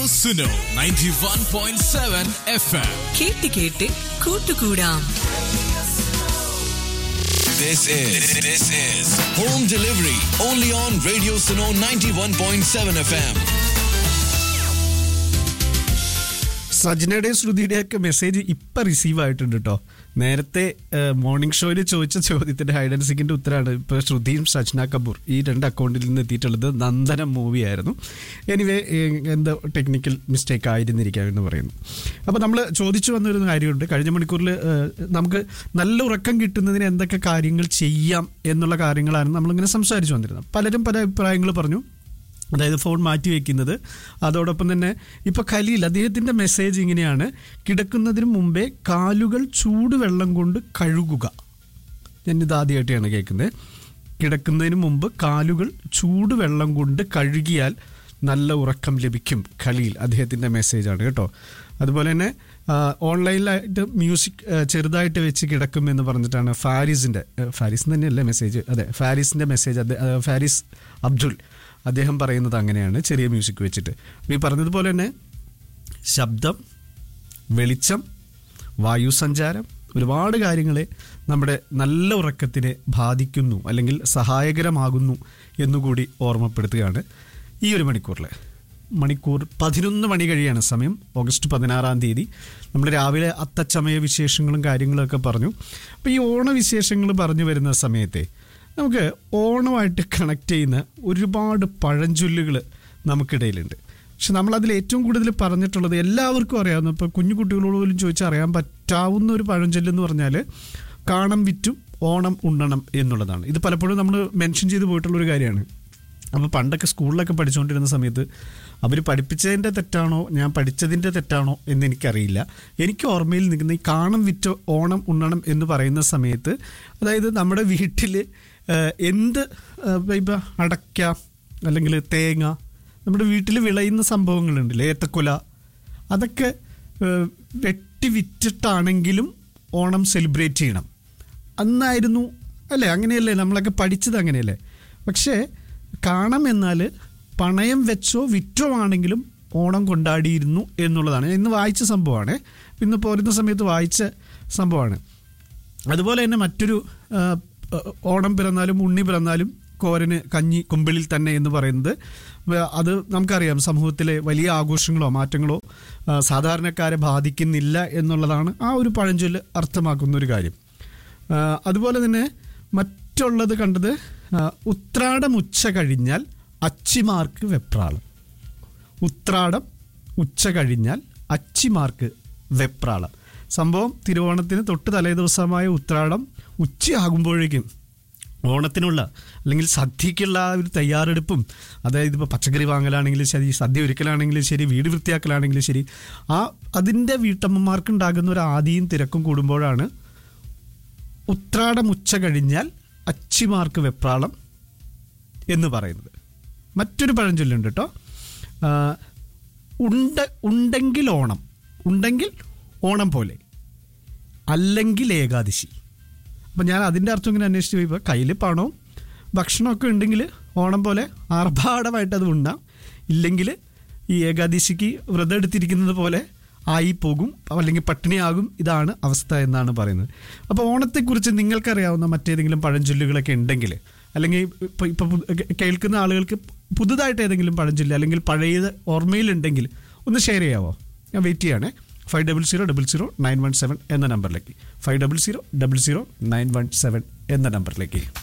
Suno ninety one point seven F M കേട്ട് കേട്ട് കൂട്ടുകൂടാം This is this is home delivery only on Radio Suno 91.7 FM. സജ്നയുടെയും ശ്രുതിയുടെയും ഒക്കെ message ഇപ്പം receive ആയിട്ടുണ്ട് കേട്ടോ നേരത്തെ മോർണിംഗ് ഷോയിൽ ചോദിച്ച ചോദ്യത്തിന്റെ ഹൈഡ് ആൻഡ് സിക്കിന്റെ ഉത്തരമാണ് ഇപ്പോൾ ശ്രുതിയും സജ്ന കപൂർ ഈ രണ്ട് അക്കൗണ്ടിൽ നിന്ന് എത്തിയിട്ടുള്ളത് നന്ദനം മൂവി ആയിരുന്നു എനിവേ എന്തോ ടെക്നിക്കൽ മിസ്റ്റേക്ക് ആയിരുന്നിരിക്കാം എന്ന് പറയുന്നു അപ്പോൾ നമ്മൾ ചോദിച്ചു വന്നൊരു കാര്യമുണ്ട് കഴിഞ്ഞ മണിക്കൂറിൽ നമുക്ക് നല്ല ഉറക്കം കിട്ടുന്നതിന് എന്തൊക്കെ കാര്യങ്ങൾ ചെയ്യാം എന്നുള്ള കാര്യങ്ങളാണ് നമ്മളിങ്ങനെ സംസാരിച്ചു വന്നിരുന്നത് പലരും പല അഭിപ്രായങ്ങൾ പറഞ്ഞു അതായത് ഫോൺ മാറ്റി വെക്കുന്നത് അതോടൊപ്പം തന്നെ ഇപ്പൊ ഖലീൽ അദ്ദേഹത്തിന്റെ മെസ്സേജ് ഇങ്ങനെയാണ് കിടക്കുന്നതിന് മുമ്പേ കാലുകൾ ചൂടുവെള്ളം കൊണ്ട് കഴുകുക ഞാനിത് ആദ്യമായിട്ടാണ് കേൾക്കുന്നത് കിടക്കുന്നതിന് മുമ്പ് കാലുകൾ ചൂടുവെള്ളം കൊണ്ട് കഴുകിയാൽ നല്ല ഉറക്കം ലഭിക്കും ഖലീൽ അദ്ദേഹത്തിന്റെ മെസ്സേജാണ് കേട്ടോ അതുപോലെ തന്നെ ആ, ഓൺലൈനിലായിട്ട് മ്യൂസിക് ആ, ചെറുതായിട്ട് വെച്ച് കിടക്കും എന്ന് പറഞ്ഞിട്ടാണ് ഫാരിസിന്റെ ആ, ഫാരിസ് തന്നെയല്ലേ മെസ്സേജ് അതെ ഫാരിസിന്റെ മെസ്സേജ് അതെ ആ, ഫാരിസ് അബ്ദുൽ അദ്ദേഹം പറയുന്നത് അങ്ങനെയാണ് ചെറിയ മ്യൂസിക് വെച്ചിട്ട് അപ്പോൾ ഈ പറഞ്ഞതുപോലെ തന്നെ ശബ്ദം വെളിച്ചം വായുസഞ്ചാരം ഒരുപാട് കാര്യങ്ങളെ നമ്മുടെ നല്ല ഉറക്കത്തിനെ ബാധിക്കുന്നു അല്ലെങ്കിൽ സഹായകരമാകുന്നു എന്നുകൂടി ഓർമ്മപ്പെടുത്തുകയാണ് ഈ ഒരു മണിക്കൂറിൽ മണിക്കൂർ പതിനൊന്ന് മണി കഴിയാണ് സമയം ഓഗസ്റ്റ് പതിനാറാം തീയതി നമ്മൾ രാവിലെ അത്തച്ചമയ വിശേഷങ്ങളും കാര്യങ്ങളും ഒക്കെ പറഞ്ഞു അപ്പോൾ ഈ ഓണവിശേഷങ്ങൾ പറഞ്ഞു വരുന്ന സമയത്തെ നമുക്ക് ഓണമായിട്ട് കണക്ട് ചെയ്യുന്ന ഒരുപാട് പഴഞ്ചൊല്ലുകൾ നമുക്കിടയിലുണ്ട് പക്ഷെ നമ്മളതിൽ ഏറ്റവും കൂടുതൽ പറഞ്ഞിട്ടുള്ളത് എല്ലാവർക്കും അറിയാവുന്ന ഇപ്പോൾ കുഞ്ഞു കുട്ടികളോട് പോലും ചോദിച്ചാൽ അറിയാൻ പറ്റാവുന്ന ഒരു പഴഞ്ചൊല്ലെന്ന് പറഞ്ഞാൽ കാണം വിറ്റും ഓണം ഉണ്ണണം എന്നുള്ളതാണ് ഇത് പലപ്പോഴും നമ്മൾ മെൻഷൻ ചെയ്ത് പോയിട്ടുള്ള ഒരു കാര്യമാണ് അപ്പോൾ പണ്ടൊക്കെ സ്കൂളിലൊക്കെ പഠിച്ചുകൊണ്ടിരുന്ന സമയത്ത് അവർ പഠിപ്പിച്ചതിൻ്റെ തെറ്റാണോ ഞാൻ പഠിച്ചതിൻ്റെ തെറ്റാണോ എന്ന് എനിക്കറിയില്ല എനിക്ക് ഓർമ്മയിൽ നിൽക്കുന്ന ഈ കാണം വിറ്റ ഓണം ഉണ്ണണം എന്ന് പറയുന്ന സമയത്ത് അതായത് നമ്മുടെ വീട്ടിൽ എന്ത് ഇപ്പം അടയ്ക്ക അല്ലെങ്കിൽ തേങ്ങ നമ്മുടെ വീട്ടിൽ വിളയുന്ന സംഭവങ്ങളുണ്ടല്ലേ ഏത്തക്കൊല അതൊക്കെ ഏഹ്, വെട്ടി വിറ്റിട്ടാണെങ്കിലും ഓണം സെലിബ്രേറ്റ് ചെയ്യണം അന്നായിരുന്നു അല്ലേ അങ്ങനെയല്ലേ നമ്മളൊക്കെ പഠിച്ചത് അങ്ങനെയല്ലേ പക്ഷേ കാണം എന്നാൽ പണയം വെച്ചോ വിറ്റോ ആണെങ്കിലും ഓണം കൊണ്ടാടിയിരുന്നു എന്നുള്ളതാണ് ഞാൻ ഇന്ന് വായിച്ച സംഭവമാണ് ഇന്ന് പോരുന്ന സമയത്ത് വായിച്ച സംഭവമാണ് അതുപോലെ തന്നെ മറ്റൊരു ആ, ഓണം പിറന്നാലും ഉണ്ണി പിറന്നാലും കോരന് കഞ്ഞി കുമ്പിളിൽ തന്നെ എന്ന് പറയുന്നത് വ- അത് നമുക്കറിയാം സമൂഹത്തിലെ വലിയ ആഘോഷങ്ങളോ മാറ്റങ്ങളോ ആ, സാധാരണക്കാരെ ബാധിക്കുന്നില്ല എന്നുള്ളതാണ് ആ ഒരു പഴഞ്ചൊല്ല് അർത്ഥമാക്കുന്ന ഒരു കാര്യം ആ, അതുപോലെ തന്നെ മറ്റുള്ളത് കണ്ടത് ആ, ഉത്രാടം ഉച്ച കഴിഞ്ഞാൽ അച്ചിമാർക്ക് വെപ്രാളം ഉത്രാടം ഉച്ച കഴിഞ്ഞാൽ അച്ചിമാർക്ക് വെപ്രാളം സംഭവം തിരുവോണത്തിന് തൊട്ട് തലേ ദിവസമായ ഉത്രാടം ഉച്ചയാകുമ്പോഴേക്കും ഓണത്തിനുള്ള അല്ലെങ്കിൽ സദ്യക്കുള്ള ആ ഒരു തയ്യാറെടുപ്പും അതായത് ഇപ്പോൾ പച്ചക്കറി വാങ്ങലാണെങ്കിലും ശരി സദ്യ ഒരുക്കലാണെങ്കിലും ശരി വീട് വൃത്തിയാക്കലാണെങ്കിലും ശരി ആ അതിൻ്റെ വീട്ടമ്മമാർക്ക് ഉണ്ടാകുന്ന ഒരു ആദിയും തിരക്കും കൂടുമ്പോഴാണ് ഉത്രാടം ഉച്ച കഴിഞ്ഞാൽ അച്ചിമാർക്ക് വെപ്രാളം എന്ന് പറയുന്നത് മറ്റൊരു പഴഞ്ചൊല്ലുണ്ട് കേട്ടോ ആ, ഉണ്ട ഉണ്ടെങ്കിൽ ഓണം ഉണ്ടെങ്കിൽ ഓണം പോലെ അല്ലെങ്കിൽ ഏകാദശി അപ്പം ഞാൻ അതിൻ്റെ അർത്ഥം ഇങ്ങനെ അന്വേഷിച്ച് പോയപ്പോൾ കയ്യിൽ പണവും ഭക്ഷണമൊക്കെ ഉണ്ടെങ്കിൽ ഓണം പോലെ ആർഭാടമായിട്ട് അത് ഉണ്ണാം ഇല്ലെങ്കിൽ ഈ ഏകാദശിക്ക് വ്രതം എടുത്തിരിക്കുന്നത് പോലെ ആയി പോകും അല്ലെങ്കിൽ പട്ടിണിയാകും ഇതാണ് അവസ്ഥ എന്നാണ് പറയുന്നത് അപ്പോൾ ഓണത്തെക്കുറിച്ച് നിങ്ങൾക്കറിയാവുന്ന മറ്റേതെങ്കിലും പഴഞ്ചൊല്ലുകളൊക്കെ ഉണ്ടെങ്കിൽ അല്ലെങ്കിൽ ഇപ്പോൾ ഇപ്പോൾ കേൾക്കുന്ന ആളുകൾക്ക് പുതുതായിട്ട് ഏതെങ്കിലും പഴഞ്ചൊല്ല് അല്ലെങ്കിൽ പഴയത് ഓർമ്മയിലുണ്ടെങ്കിൽ ഒന്ന് ഷെയർ ചെയ്യാവോ ഞാൻ വെയിറ്റ് ചെയ്യണേ five double zero double zero nine one seven എന്ന നമ്പറിലേക്ക് five double zero double zero nine one seven എന്ന നമ്പറിലേക്ക്